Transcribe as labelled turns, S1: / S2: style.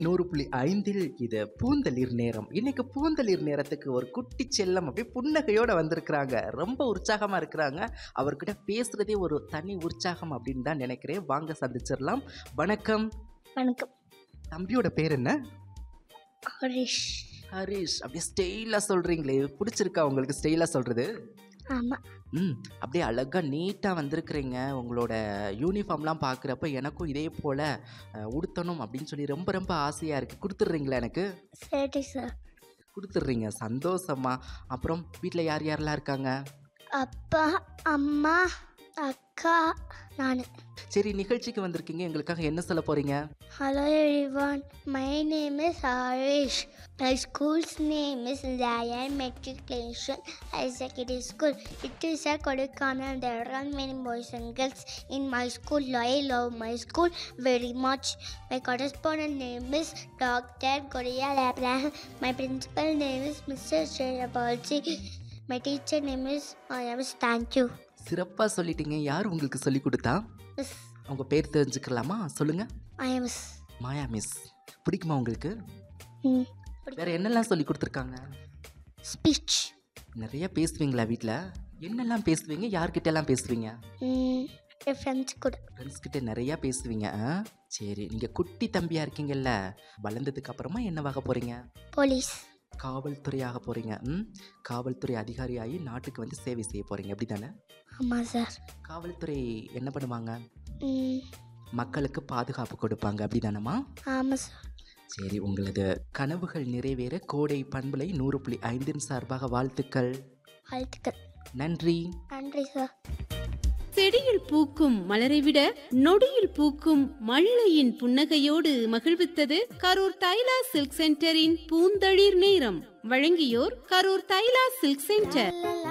S1: நூறு புள்ளி ஐந்தில் இது பூந்தளிர் நேரம் இன்னைக்கு பூந்தளிர் நேரத்துக்கு ஒரு குட்டி செல்லம் அப்படியே புன்னகையோட வந்திருக்கிறாங்க ரொம்ப உற்சாகமா இருக்கிறாங்க அவர்கிட்ட பேசுறதே ஒரு தனி உற்சாகம் அப்படின்னு தான் நினைக்கிறேன் வாங்க சந்திச்சிடலாம் வணக்கம்
S2: வணக்கம்
S1: தம்பியோட பேர் என்ன
S2: ஹரிஷ்
S1: ஹரிஷ் அப்படியே ஸ்டைலாக சொல்கிறீங்களே பிடிச்சிருக்கா உங்களுக்கு ஸ்டைலாக சொல்கிறது
S2: ஆமாம்
S1: ம் அப்படியே அழகாக நீட்டாக வந்திருக்கிறீங்க உங்களோட யூனிஃபார்ம்லாம் பார்க்குறப்ப எனக்கும் இதே போல் அஹ், உடுத்தணும் அப்படின்னு சொல்லி ரொம்ப ரொம்ப ஆசையாக இருக்குது கொடுத்துட்றீங்களா எனக்கு
S2: சரி சார்
S1: கொடுத்துட்றீங்க சந்தோஷமா அப்புறம் வீட்டில் யார் யாரெல்லாம் இருக்காங்க
S2: அப்பா அம்மா அக்கா நான்
S1: சரி நிகழ்ச்சிக்கு வந்திருக்கீங்க எங்களுக்காக என்ன சொல்ல போகிறீங்க
S2: hello everyone my name is Harish my schools name is lion matriculation higher secondary school it is a Kodaikanal there are many boys and girls in my school I love my school very much my correspondent name is Dr. Goria Abraham my principal name is Mr. Shreyabalji my teacher name is Mayams thank you
S1: சிறப்பாக சொல்லிட்டீங்க யார் உங்களுக்கு சொல்லி கொடுத்தா
S2: Miss
S1: அவங்க பேர் தெரிஞ்சுக்கலாமா சொல்லுங்கள்
S2: Mayams
S1: மாயா மிஸ் பிடிக்குமா உங்களுக்கு
S2: ம்
S1: வேற என்னெல்லாம் சொல்லி கொடுத்துருக்காங்க
S2: ஸ்பீச்
S1: நிறைய பேசுவீங்களா வீட்டில் என்னெல்லாம் பேசுவீங்க யார்கிட்ட எல்லாம் பேசுவீங்க
S2: ம் என் ஃப்ரெண்ட்ஸ் கூட
S1: ஃப்ரெண்ட்ஸ் கிட்ட நிறையா பேசுவீங்க ஆ? சரி நீங்கள் குட்டி தம்பியாக இருக்கீங்கல்ல வளர்ந்ததுக்கு அப்புறமா என்னவாக போகிறீங்க
S2: போலீஸ்
S1: காவல்துறையாக போகிறீங்க ம் காவல்துறை அதிகாரியாகி நாட்டுக்கு வந்து சேவை செய்ய போகிறீங்க அப்படி தானே
S2: ஆமாம் சார்
S1: காவல்துறை என்ன பண்ணுவாங்க
S2: ம்
S1: மக்களுக்கு பாதுகாப்பு கொடுப்பாங்க அப்படி தானேம்மா
S2: ஆமாம் சார்
S1: சரி உங்களது கனவுகள் நிறைவேற கோடை பண்பலை நூறு புள்ளி ஐந்தின் சார்பாக வாழ்த்துக்கள்
S2: வாழ்த்துக்கள்
S1: நன்றி
S2: நன்றி சார்
S3: செடியில் பூக்கும் மலரை விட நொடியில் பூக்கும் மல்லையின் புன்னகையோடு மகிழ்வித்தது கரூர் தைலா சில்க் சென்டரின் பூந்தளிர் நேரம் வழங்கியோர் கரூர் தைலா சில்க் சென்டர்
S2: லா, லா,